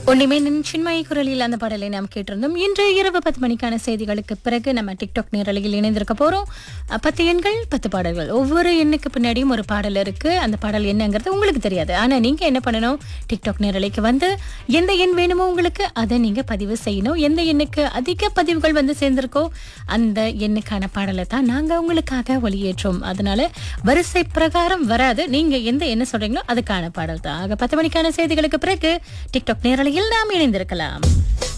ஒன்றுமே சின்மயி குரலில் அந்த பாடலை நாம் கேட்டிருந்தோம் இன்று இரவு பத்து மணிக்கான செய்திகளுக்கு பிறகு நம்ம டிக்டாக் நேரலையில் இணைந்திருக்க போறோம் அஹ், பத்து எண்கள் பத்து பாடல்கள் ஒவ்வொரு எண்ணுக்கு பின்னாடியும் ஒரு பாடல் இருக்கு அந்த பாடல் என்னங்கிறது உங்களுக்கு தெரியாது ஆனா நீங்க என்ன பண்ணணும் டிக்டாக் நேரலைக்கு வந்து எந்த எண் வேணுமோ உங்களுக்கு அதை நீங்க பதிவு செய்யணும் எந்த எண்ணுக்கு அதிக பதிவுகள் வந்து சேர்ந்திருக்கோ அந்த எண்ணுக்கான பாடலை தான் நாங்க உங்களுக்காக ஒளியேற்றோம் அதனால வரிசை பிரகாரம் வராது நீங்க எந்த என்ன சொல்றீங்களோ அதுக்கான பாடல் தான் ஆக பத்து மணிக்கான செய்திகளுக்கு பிறகு டிக்டாக் நேரலையில் நாம் இணைந்திருக்கலாம்